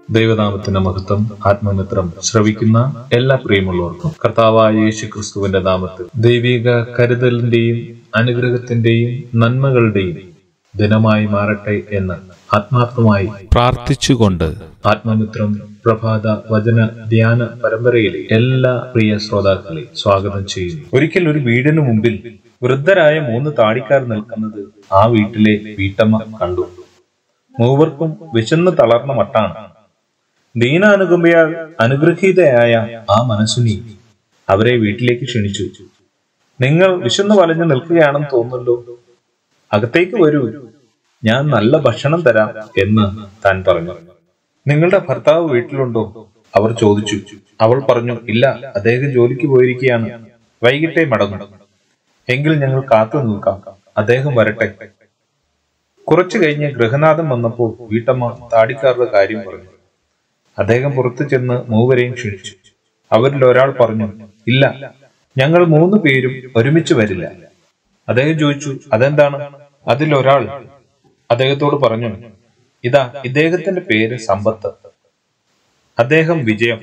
ദൈവനാമത്തിന്റെ മഹത്വം ആത്മമിത്രം ശ്രവിക്കുന്ന എല്ലാ പ്രിയമുള്ളവർക്കും കർത്താവായ യേശു ക്രിസ്തുവിന്റെ നാമത്തിൽ ദൈവിക കരുതലിന്റെയും അനുഗ്രഹത്തിന്റെയും നന്മകളുടെയും ദിനമായി മാറട്ടെ എന്ന് ആത്മാർത്ഥമായി പ്രാർത്ഥിച്ചുകൊണ്ട് ആത്മമിത്രം പ്രഭാത വചന ധ്യാന പരമ്പരയിലെ എല്ലാ പ്രിയ ശ്രോതാക്കളെ സ്വാഗതം ചെയ്യുന്നു ഒരിക്കൽ ഒരു വീടിന് മുമ്പിൽ വൃദ്ധരായ മൂന്ന് താടിക്കാർ നിൽക്കുന്നത് ആ വീട്ടിലെ വീട്ടമ്മ കണ്ടു മൂവർക്കും വിശന്ന് തളർന്ന മട്ടാണ് ദീനാനുകമ്പയാൽ അനുഗ്രഹീതയായ ആ മനസ്സുനി അവരെ വീട്ടിലേക്ക് ക്ഷണിച്ചു നിങ്ങൾ വിശന്ന് വലഞ്ഞു നിൽക്കുകയാണെന്ന് തോന്നുന്നല്ലോ അകത്തേക്ക് വരൂ ഞാൻ നല്ല ഭക്ഷണം തരാം എന്ന് താൻ പറഞ്ഞു നിങ്ങളുടെ ഭർത്താവ് വീട്ടിലുണ്ടോ അവർ ചോദിച്ചു അവൾ പറഞ്ഞു ഇല്ല അദ്ദേഹം ജോലിക്ക് പോയിരിക്കുകയാണ് വൈകിട്ടേ മടങ്ങും എങ്കിൽ ഞങ്ങൾ കാത്തു നിൽക്കാം അദ്ദേഹം വരട്ടെ കുറച്ചു കഴിഞ്ഞ് ഗൃഹനാഥൻ വന്നപ്പോൾ വീട്ടമ്മ താടിക്കാരുടെ കാര്യം പറഞ്ഞു അദ്ദേഹം പുറത്തു ചെന്ന് മൂവരെയും ക്ഷണിച്ചു അവരിൽ ഒരാൾ പറഞ്ഞു ഇല്ല ഞങ്ങൾ മൂന്ന് പേരും ഒരുമിച്ച് വരില്ല അദ്ദേഹം ചോദിച്ചു അതെന്താണ് അതിൽ ഒരാൾ അദ്ദേഹത്തോട് പറഞ്ഞു ഇതാ ഇദ്ദേഹത്തിന്റെ പേര് സമ്പത്ത് അദ്ദേഹം വിജയം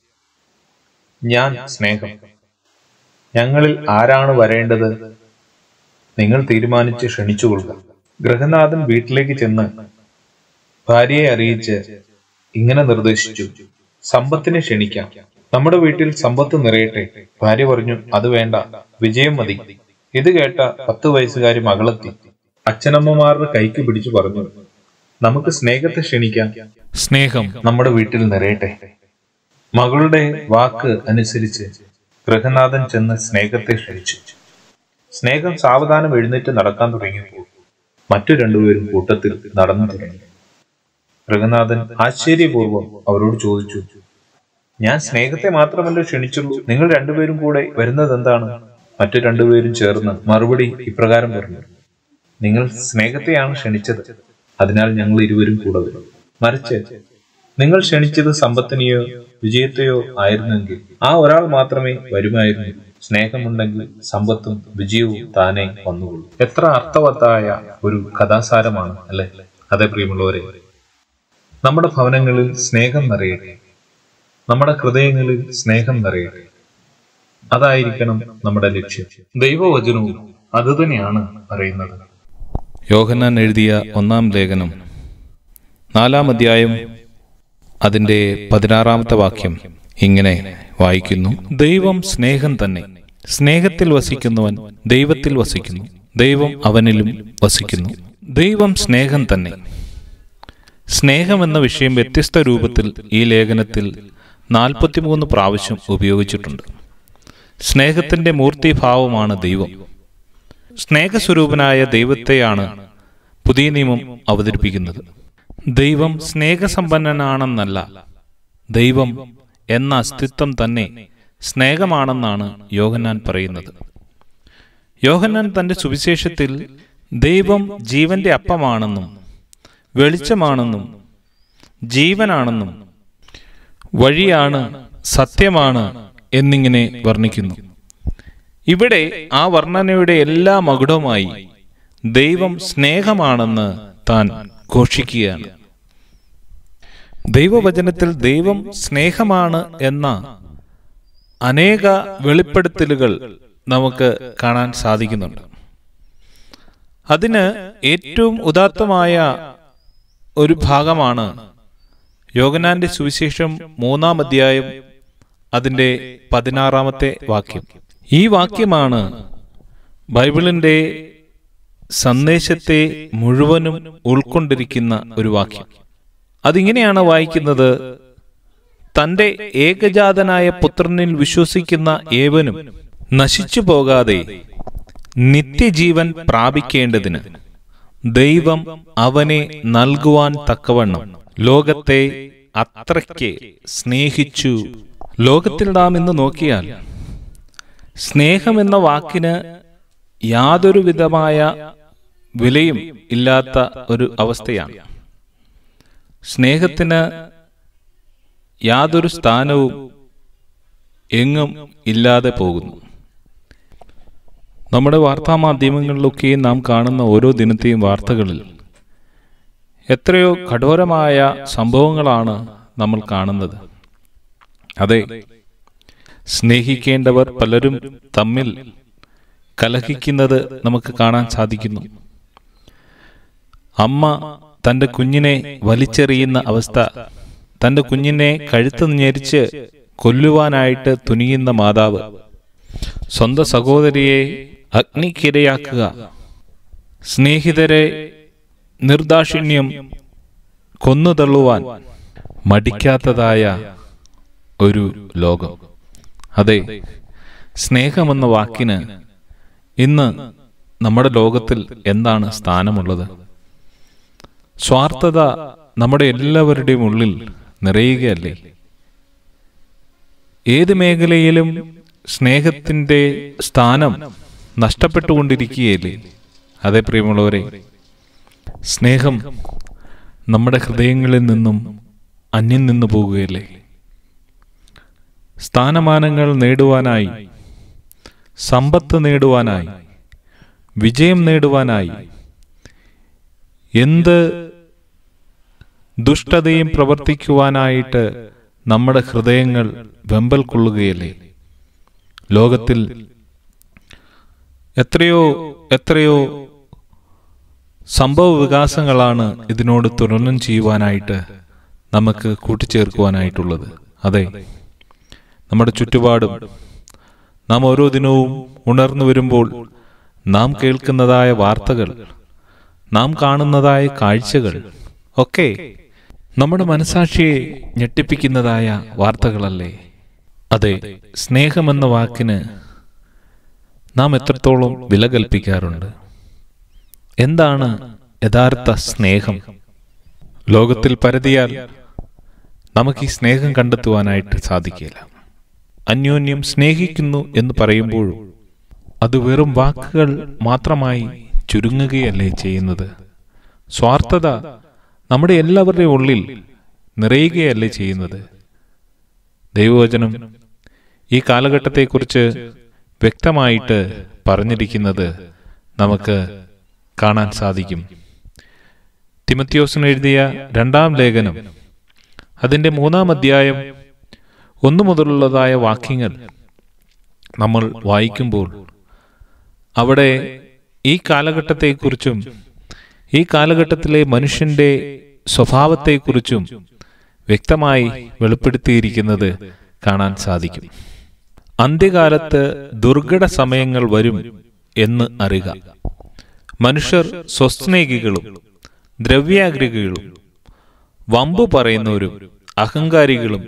ഞാൻ സ്നേഹം ഞങ്ങളിൽ ആരാണ് വരേണ്ടത് നിങ്ങൾ തീരുമാനിച്ച് ക്ഷണിച്ചുകൊള്ളുക ഗൃഹനാഥൻ വീട്ടിലേക്ക് ചെന്ന് ഭാര്യയെ അറിയിച്ച് ഇങ്ങനെ നിർദ്ദേശിച്ചു സമ്പത്തിനെ ക്ഷണിക്കാം നമ്മുടെ വീട്ടിൽ സമ്പത്ത് നിറയട്ടെ ഭാര്യ പറഞ്ഞു അത് വേണ്ട വിജയം മതി ഇത് കേട്ട പത്ത് വയസ്സുകാരി മകളെത്തി അച്ഛനമ്മമാരുടെ കൈക്ക് പിടിച്ചു പറഞ്ഞു നമുക്ക് സ്നേഹത്തെ ക്ഷണിക്കാം സ്നേഹം നമ്മുടെ വീട്ടിൽ നിറയട്ടെ മകളുടെ വാക്ക് അനുസരിച്ച് ഗൃഹനാഥൻ ചെന്ന് സ്നേഹത്തെ ക്ഷണിച്ചു സ്നേഹം സാവധാനം എഴുന്നേറ്റ് നടക്കാൻ തുടങ്ങിയപ്പോൾ മറ്റു രണ്ടുപേരും കൂട്ടത്തിൽ നടന്നു തുടങ്ങി ഗൃഹനാഥൻ ആശ്ചര്യപൂർവ്വം അവരോട് ചോദിച്ചു ഞാൻ സ്നേഹത്തെ മാത്രമല്ല ക്ഷണിച്ചുള്ളൂ നിങ്ങൾ രണ്ടുപേരും കൂടെ വരുന്നത് എന്താണ് മറ്റു രണ്ടുപേരും ചേർന്ന് മറുപടി ഇപ്രകാരം പറഞ്ഞു നിങ്ങൾ സ്നേഹത്തെയാണ് ക്ഷണിച്ചത് അതിനാൽ ഞങ്ങൾ ഇരുവരും കൂടെ വരും മറിച്ച് നിങ്ങൾ ക്ഷണിച്ചത് സമ്പത്തിനെയോ വിജയത്തെയോ ആയിരുന്നെങ്കിൽ ആ ഒരാൾ മാത്രമേ വരുമായിരുന്നു സ്നേഹമുണ്ടെങ്കിൽ സമ്പത്തും വിജയവും താനെ വന്നുകൊള്ളൂ എത്ര അർത്ഥവത്തായ ഒരു കഥാസാരമാണ് അല്ലെ അതെ പ്രിയമുള്ളവരെ നമ്മുടെ ഭവനങ്ങളിൽ സ്നേഹം നിറയട്ടെ നമ്മുടെ ഹൃദയങ്ങളിൽ സ്നേഹം നിറയട്ടെ അതായിരിക്കണം നമ്മുടെ ലക്ഷ്യം ദൈവവചനവും അതുതന്നെയാണ് പറയുന്നത് യോഹന്നാൻ എഴുതിയ ഒന്നാം ലേഖനം നാലാം അധ്യായം അതിൻ്റെ പതിനാറാമത്തെ വാക്യം ഇങ്ങനെ വായിക്കുന്നു ദൈവം സ്നേഹം തന്നെ സ്നേഹത്തിൽ വസിക്കുന്നവൻ ദൈവത്തിൽ വസിക്കുന്നു ദൈവം അവനിലും വസിക്കുന്നു ദൈവം സ്നേഹം തന്നെ സ്നേഹം എന്ന വിഷയം വ്യത്യസ്ത രൂപത്തിൽ ഈ ലേഖനത്തിൽ നാൽപ്പത്തിമൂന്ന് പ്രാവശ്യം ഉപയോഗിച്ചിട്ടുണ്ട് സ്നേഹത്തിന്റെ മൂർത്തിഭാവമാണ് ദൈവം സ്നേഹസ്വരൂപനായ ദൈവത്തെയാണ് പുതിയ നിയമം അവതരിപ്പിക്കുന്നത് ദൈവം സ്നേഹസമ്പന്നനാണെന്നല്ല ദൈവം എന്ന അസ്തിത്വം തന്നെ സ്നേഹമാണെന്നാണ് യോഹന്നാൻ പറയുന്നത് യോഹന്നാൻ തന്റെ സുവിശേഷത്തിൽ ദൈവം ജീവന്റെ അപ്പമാണെന്നും വെളിച്ചമാണെന്നും ജീവനാണെന്നും വഴിയാണ് സത്യമാണ് എന്നിങ്ങനെ വർണ്ണിക്കുന്നു ഇവിടെ ആ വർണ്ണനയുടെ എല്ലാ മകുടവുമായി ദൈവം സ്നേഹമാണെന്ന് താൻ ഘോഷിക്കുകയാണ് ദൈവവചനത്തിൽ ദൈവം സ്നേഹമാണ് എന്ന അനേക വെളിപ്പെടുത്തലുകൾ നമുക്ക് കാണാൻ സാധിക്കുന്നുണ്ട് അതിന് ഏറ്റവും ഉദാത്തമായ ഒരു ഭാഗമാണ് യോഗനാന്റെ സുവിശേഷം മൂന്നാം അധ്യായം അതിൻ്റെ പതിനാറാമത്തെ വാക്യം ഈ വാക്യമാണ് ബൈബിളിന്റെ സന്ദേശത്തെ മുഴുവനും ഉൾക്കൊണ്ടിരിക്കുന്ന ഒരു വാക്യം അതിങ്ങനെയാണ് വായിക്കുന്നത് തന്റെ ഏകജാതനായ പുത്രനിൽ വിശ്വസിക്കുന്ന ഏവനും നശിച്ചു പോകാതെ നിത്യജീവൻ പ്രാപിക്കേണ്ടതിന് ദൈവം അവനെ നൽകുവാൻ തക്കവണ്ണം ലോകത്തെ അത്രയ്ക്ക് സ്നേഹിച്ചു ലോകത്തിൽ നാം ഇന്ന് നോക്കിയാൽ സ്നേഹം എന്ന വാക്കിന് യാതൊരു വിധമായ വിലയും ഇല്ലാത്ത ഒരു അവസ്ഥയാണ് സ്നേഹത്തിന് യാതൊരു സ്ഥാനവും എങ്ങും ഇല്ലാതെ പോകുന്നു നമ്മുടെ വാർത്താമാധ്യമങ്ങളിലൊക്കെയും നാം കാണുന്ന ഓരോ ദിനത്തെയും വാർത്തകളിൽ എത്രയോ കഠോരമായ സംഭവങ്ങളാണ് നമ്മൾ കാണുന്നത് അതെ സ്നേഹിക്കേണ്ടവർ പലരും തമ്മിൽ കലഹിക്കുന്നത് നമുക്ക് കാണാൻ സാധിക്കുന്നു അമ്മ തന്റെ കുഞ്ഞിനെ വലിച്ചെറിയുന്ന അവസ്ഥ തന്റെ കുഞ്ഞിനെ കഴുത്ത് ഞെരിച്ച് കൊല്ലുവാനായിട്ട് തുനിയുന്ന മാതാവ് സ്വന്തം സഹോദരിയെ അഗ്നിക്കിരയാക്കുക സ്നേഹിതരെ നിർദാക്ഷിണ്യം കൊന്നുതള്ളുവാൻ മടിക്കാത്തതായ ഒരു ലോകം അതെ സ്നേഹമെന്ന വാക്കിന് ഇന്ന് നമ്മുടെ ലോകത്തിൽ എന്താണ് സ്ഥാനമുള്ളത് സ്വാർത്ഥത നമ്മുടെ എല്ലാവരുടെയും ഉള്ളിൽ നിറയുകയല്ലേ ഏത് മേഖലയിലും സ്നേഹത്തിന്റെ സ്ഥാനം നഷ്ടപ്പെട്ടുകൊണ്ടിരിക്കുകയല്ലേ അതെ പ്രിയമുള്ളവരെ സ്നേഹം നമ്മുടെ ഹൃദയങ്ങളിൽ നിന്നും അന്യം നിന്നു പോകുകയല്ലേ സ്ഥാനമാനങ്ങൾ നേടുവാനായി സമ്പത്ത് നേടുവാനായി വിജയം നേടുവാനായി എന്ത് ദുഷ്ടതയും പ്രവർത്തിക്കുവാനായിട്ട് നമ്മുടെ ഹൃദയങ്ങൾ വെമ്പൽ കൊള്ളുകയല്ലേ ലോകത്തിൽ എത്രയോ എത്രയോ സംഭവ വികാസങ്ങളാണ് ഇതിനോട് തുലനം ചെയ്യുവാനായിട്ട് നമുക്ക് കൂട്ടിച്ചേർക്കുവാനായിട്ടുള്ളത് അതെ നമ്മുടെ ചുറ്റുപാടും നാം ഓരോ ദിനവും ഉണർന്നു വരുമ്പോൾ നാം കേൾക്കുന്നതായ വാർത്തകൾ നാം കാണുന്നതായ കാഴ്ചകൾ ഒക്കെ നമ്മുടെ മനസാക്ഷിയെ ഞെട്ടിപ്പിക്കുന്നതായ വാർത്തകളല്ലേ അതെ സ്നേഹമെന്ന വാക്കിന് നാം എത്രത്തോളം വില കൽപ്പിക്കാറുണ്ട് എന്താണ് യഥാർത്ഥ സ്നേഹം ലോകത്തിൽ പരതിയാൽ നമുക്ക് ഈ സ്നേഹം കണ്ടെത്തുവാനായിട്ട് സാധിക്കില്ല അന്യോന്യം സ്നേഹിക്കുന്നു എന്ന് പറയുമ്പോഴും അത് വെറും വാക്കുകൾ മാത്രമായി ചുരുങ്ങുകയല്ലേ ചെയ്യുന്നത് സ്വാർത്ഥത നമ്മുടെ എല്ലാവരുടെയും ഉള്ളിൽ നിറയുകയല്ലേ ചെയ്യുന്നത് ദൈവവചനം ഈ കാലഘട്ടത്തെക്കുറിച്ച് വ്യക്തമായിട്ട് പറഞ്ഞിരിക്കുന്നത് നമുക്ക് കാണാൻ സാധിക്കും തിമത്യോസിന് എഴുതിയ രണ്ടാം ലേഖനം അതിൻ്റെ മൂന്നാം അധ്യായം ഒന്നു മുതലുള്ളതായ വാക്യങ്ങൾ നമ്മൾ വായിക്കുമ്പോൾ അവിടെ ഈ കാലഘട്ടത്തെക്കുറിച്ചും ഈ കാലഘട്ടത്തിലെ മനുഷ്യന്റെ സ്വഭാവത്തെക്കുറിച്ചും വ്യക്തമായി വെളിപ്പെടുത്തിയിരിക്കുന്നത് കാണാൻ സാധിക്കും അന്ത്യകാലത്ത് ദുർഘട സമയങ്ങൾ വരും എന്ന് അറിയുക മനുഷ്യർ സ്വസ്നേഹികളും ദ്രവ്യാഗ്രഹികളും വമ്പു പറയുന്നവരും അഹങ്കാരികളും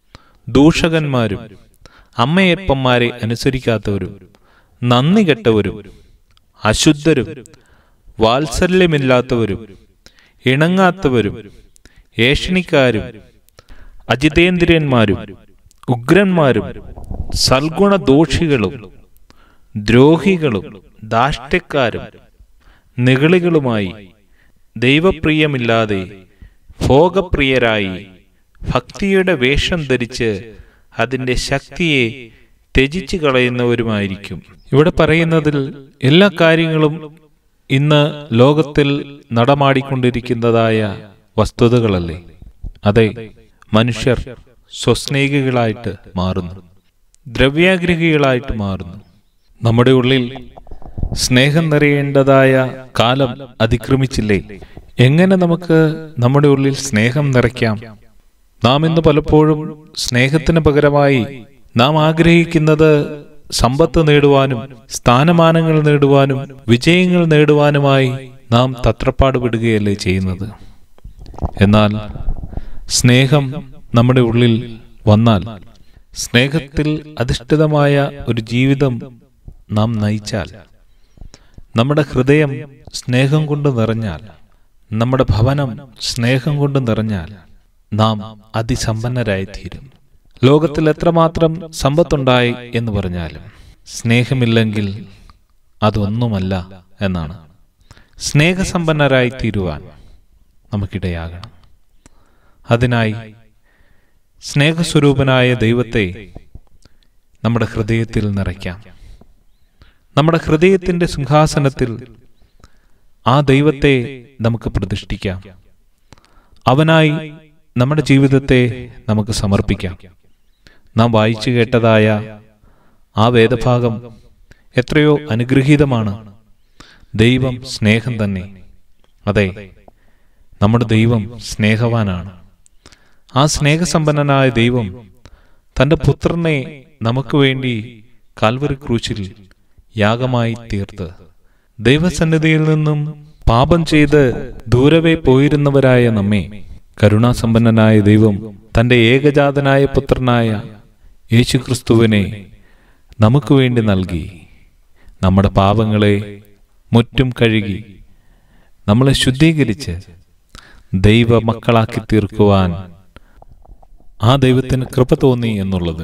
ദൂഷകന്മാരും അമ്മയപ്പന്മാരെ അനുസരിക്കാത്തവരും നന്ദി കെട്ടവരും അശുദ്ധരും വാത്സല്യമില്ലാത്തവരും ഇണങ്ങാത്തവരും ഏഷണിക്കാരും അജിതേന്ദ്രിയന്മാരും ഉഗ്രന്മാരും സൽഗുണദോഷികളും ദ്രോഹികളും ദാഷ്ട്യക്കാരും നിഗളികളുമായി ദൈവപ്രിയമില്ലാതെ ഭോഗപ്രിയരായി ഭക്തിയുടെ വേഷം ധരിച്ച് അതിൻ്റെ ശക്തിയെ ത്യജിച്ചു കളയുന്നവരുമായിരിക്കും ഇവിടെ പറയുന്നതിൽ എല്ലാ കാര്യങ്ങളും ഇന്ന് ലോകത്തിൽ നടമാടിക്കൊണ്ടിരിക്കുന്നതായ വസ്തുതകളല്ലേ അതെ മനുഷ്യർ സ്വസ്നേഹികളായിട്ട് മാറുന്നു ദ്രവ്യാഗ്രഹികളായിട്ട് മാറുന്നു നമ്മുടെ ഉള്ളിൽ സ്നേഹം നിറയേണ്ടതായ കാലം അതിക്രമിച്ചില്ലേ എങ്ങനെ നമുക്ക് നമ്മുടെ ഉള്ളിൽ സ്നേഹം നിറയ്ക്കാം നാം ഇന്ന് പലപ്പോഴും സ്നേഹത്തിന് പകരമായി നാം ആഗ്രഹിക്കുന്നത് സമ്പത്ത് നേടുവാനും സ്ഥാനമാനങ്ങൾ നേടുവാനും വിജയങ്ങൾ നേടുവാനുമായി നാം തത്രപ്പാട് വിടുകയല്ലേ ചെയ്യുന്നത് എന്നാൽ സ്നേഹം നമ്മുടെ ഉള്ളിൽ വന്നാൽ സ്നേഹത്തിൽ അധിഷ്ഠിതമായ ഒരു ജീവിതം നാം നയിച്ചാൽ നമ്മുടെ ഹൃദയം സ്നേഹം കൊണ്ട് നിറഞ്ഞാൽ നമ്മുടെ ഭവനം സ്നേഹം കൊണ്ട് നിറഞ്ഞാൽ നാം അതിസമ്പന്നരായിത്തീരും ലോകത്തിൽ എത്രമാത്രം സമ്പത്തുണ്ടായി എന്ന് പറഞ്ഞാലും സ്നേഹമില്ലെങ്കിൽ അതൊന്നുമല്ല എന്നാണ് സ്നേഹസമ്പന്നരായി തീരുവാൻ നമുക്കിടയാകണം അതിനായി സ്നേഹസ്വരൂപനായ ദൈവത്തെ നമ്മുടെ ഹൃദയത്തിൽ നിറയ്ക്കാം നമ്മുടെ ഹൃദയത്തിന്റെ സിംഹാസനത്തിൽ ആ ദൈവത്തെ നമുക്ക് പ്രതിഷ്ഠിക്കാം അവനായി നമ്മുടെ ജീവിതത്തെ നമുക്ക് സമർപ്പിക്കാം നാം വായിച്ചു കേട്ടതായ ആ വേദഭാഗം എത്രയോ അനുഗ്രഹീതമാണ് ദൈവം സ്നേഹം തന്നെ അതെ നമ്മുടെ ദൈവം സ്നേഹവാനാണ് ആ സ്നേഹസമ്പന്നനായ ദൈവം തന്റെ പുത്രനെ നമുക്ക് വേണ്ടി കാൽവറി ക്രൂശിൽ യാഗമായി തീർത്ത് ദൈവസന്നിധിയിൽ നിന്നും പാപം ചെയ്ത് ദൂരവേ പോയിരുന്നവരായ നമ്മെ കരുണാസമ്പന്നനായ ദൈവം തന്റെ ഏകജാതനായ പുത്രനായ യേശുക്രിസ്തുവിനെ നമുക്ക് വേണ്ടി നൽകി നമ്മുടെ പാപങ്ങളെ മുറ്റും കഴുകി നമ്മളെ ശുദ്ധീകരിച്ച് ദൈവ മക്കളാക്കി തീർക്കുവാൻ ആ ദൈവത്തിന് കൃപ തോന്നി എന്നുള്ളത്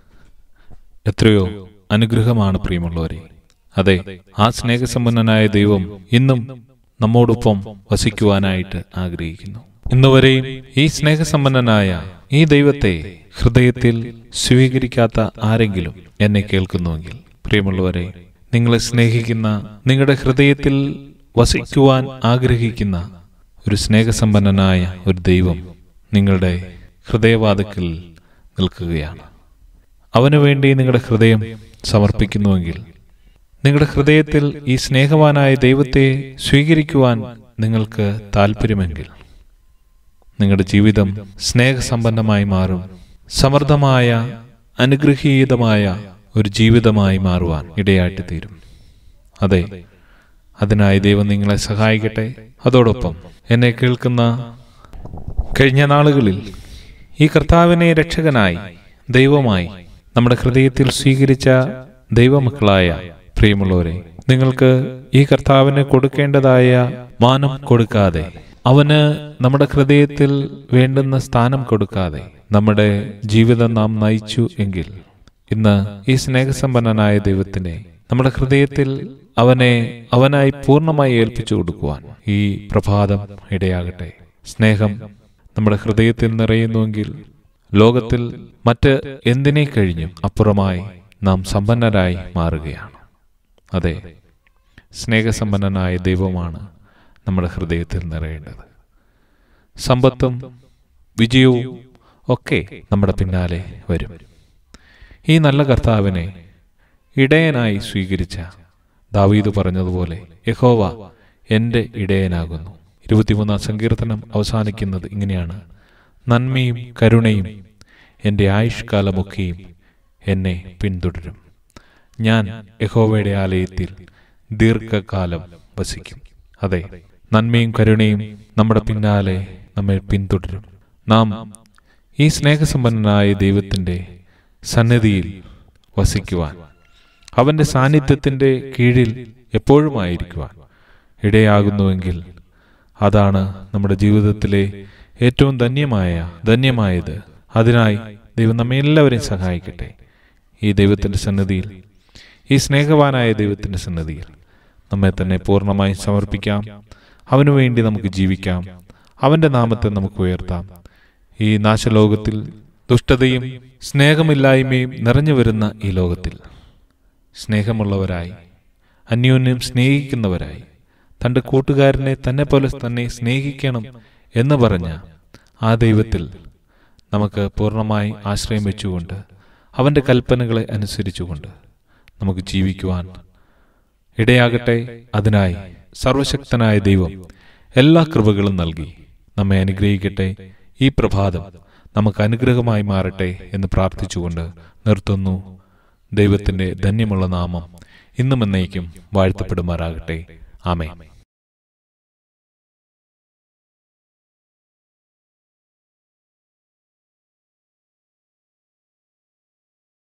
എത്രയോ അനുഗ്രഹമാണ് പ്രിയമുള്ളവരെ അതെ ആ സ്നേഹസമ്പന്നനായ ദൈവം ഇന്നും നമ്മോടൊപ്പം വസിക്കുവാനായിട്ട് ആഗ്രഹിക്കുന്നു ഇന്നുവരെയും ഈ സ്നേഹസമ്പന്നനായ ഈ ദൈവത്തെ ഹൃദയത്തിൽ സ്വീകരിക്കാത്ത ആരെങ്കിലും എന്നെ കേൾക്കുന്നുവെങ്കിൽ പ്രിയമുള്ളവരെ നിങ്ങളെ സ്നേഹിക്കുന്ന നിങ്ങളുടെ ഹൃദയത്തിൽ വസിക്കുവാൻ ആഗ്രഹിക്കുന്ന ഒരു സ്നേഹസമ്പന്നനായ ഒരു ദൈവം നിങ്ങളുടെ ഹൃദയവാദക്കിൽ നിൽക്കുകയാണ് അവനു വേണ്ടി നിങ്ങളുടെ ഹൃദയം സമർപ്പിക്കുന്നുവെങ്കിൽ നിങ്ങളുടെ ഹൃദയത്തിൽ ഈ സ്നേഹവാനായ ദൈവത്തെ സ്വീകരിക്കുവാൻ നിങ്ങൾക്ക് താല്പര്യമെങ്കിൽ നിങ്ങളുടെ ജീവിതം സ്നേഹസമ്പന്നമായി മാറും സമൃദ്ധമായ അനുഗ്രഹീതമായ ഒരു ജീവിതമായി മാറുവാൻ ഇടയായിട്ട് തീരും അതെ അതിനായി ദൈവം നിങ്ങളെ സഹായിക്കട്ടെ അതോടൊപ്പം എന്നെ കേൾക്കുന്ന കഴിഞ്ഞ നാളുകളിൽ ഈ കർത്താവിനെ രക്ഷകനായി ദൈവമായി നമ്മുടെ ഹൃദയത്തിൽ സ്വീകരിച്ച ദൈവമക്കളായ പ്രിയമുള്ളവരെ നിങ്ങൾക്ക് ഈ കർത്താവിന് കൊടുക്കേണ്ടതായ മാനം കൊടുക്കാതെ അവന് നമ്മുടെ ഹൃദയത്തിൽ വേണ്ടുന്ന സ്ഥാനം കൊടുക്കാതെ നമ്മുടെ ജീവിതം നാം നയിച്ചു എങ്കിൽ ഇന്ന് ഈ സ്നേഹസമ്പന്നനായ ദൈവത്തിനെ നമ്മുടെ ഹൃദയത്തിൽ അവനെ അവനായി പൂർണ്ണമായി ഏൽപ്പിച്ചു കൊടുക്കുവാൻ ഈ പ്രഭാതം ഇടയാകട്ടെ സ്നേഹം നമ്മുടെ ഹൃദയത്തിൽ നിറയുന്നുവെങ്കിൽ ലോകത്തിൽ മറ്റ് എന്തിനെ കഴിഞ്ഞും അപ്പുറമായി നാം സമ്പന്നരായി മാറുകയാണ് അതെ സ്നേഹസമ്പന്നനായ ദൈവമാണ് നമ്മുടെ ഹൃദയത്തിൽ നിറയേണ്ടത് സമ്പത്തും വിജയവും ഒക്കെ നമ്മുടെ പിന്നാലെ വരും ഈ നല്ല കർത്താവിനെ ഇടയനായി സ്വീകരിച്ച ദാവീദ് പറഞ്ഞതുപോലെ യഹോവ എൻ്റെ ഇടയനാകുന്നു ഇരുപത്തിമൂന്നാം സങ്കീർത്തനം അവസാനിക്കുന്നത് ഇങ്ങനെയാണ് നന്മയും കരുണയും എൻ്റെ ആയുഷ്കാലമൊക്കെയും എന്നെ പിന്തുടരും ഞാൻ യഹോവയുടെ ആലയത്തിൽ ദീർഘകാലം വസിക്കും അതെ നന്മയും കരുണയും നമ്മുടെ പിന്നാലെ നമ്മെ പിന്തുടരും നാം ഈ സ്നേഹസമ്പന്നനായ ദൈവത്തിൻ്റെ സന്നിധിയിൽ വസിക്കുവാൻ അവന്റെ സാന്നിധ്യത്തിന്റെ കീഴിൽ എപ്പോഴുമായിരിക്കുവാൻ ഇടയാകുന്നുവെങ്കിൽ അതാണ് നമ്മുടെ ജീവിതത്തിലെ ഏറ്റവും ധന്യമായ ധന്യമായത് അതിനായി ദൈവം നമ്മെ എല്ലാവരെയും സഹായിക്കട്ടെ ഈ ദൈവത്തിന്റെ സന്നിധിയിൽ ഈ സ്നേഹവാനായ ദൈവത്തിന്റെ സന്നിധിയിൽ നമ്മെ തന്നെ പൂർണ്ണമായും സമർപ്പിക്കാം അവനു വേണ്ടി നമുക്ക് ജീവിക്കാം അവന്റെ നാമത്തെ നമുക്ക് ഉയർത്താം ഈ നാശലോകത്തിൽ ദുഷ്ടതയും സ്നേഹമില്ലായ്മയും നിറഞ്ഞു വരുന്ന ഈ ലോകത്തിൽ സ്നേഹമുള്ളവരായി അന്യോന്യം സ്നേഹിക്കുന്നവരായി തൻ്റെ കൂട്ടുകാരനെ തന്നെ പോലെ തന്നെ സ്നേഹിക്കണം എന്ന് പറഞ്ഞ ആ ദൈവത്തിൽ നമുക്ക് പൂർണ്ണമായി ആശ്രയം വെച്ചുകൊണ്ട് അവൻ്റെ കൽപ്പനകളെ അനുസരിച്ചുകൊണ്ട് നമുക്ക് ജീവിക്കുവാൻ ഇടയാകട്ടെ അതിനായി സർവശക്തനായ ദൈവം എല്ലാ കൃപകളും നൽകി നമ്മെ അനുഗ്രഹിക്കട്ടെ ഈ പ്രഭാതം നമുക്ക് അനുഗ്രഹമായി മാറട്ടെ എന്ന് പ്രാർത്ഥിച്ചുകൊണ്ട് നിർത്തുന്നു ദൈവത്തിന്റെ ധന്യമുള്ള നാമം ഇന്നും എന്നേക്കും വാഴ്ത്തപ്പെടുമാറാകട്ടെ ആമേ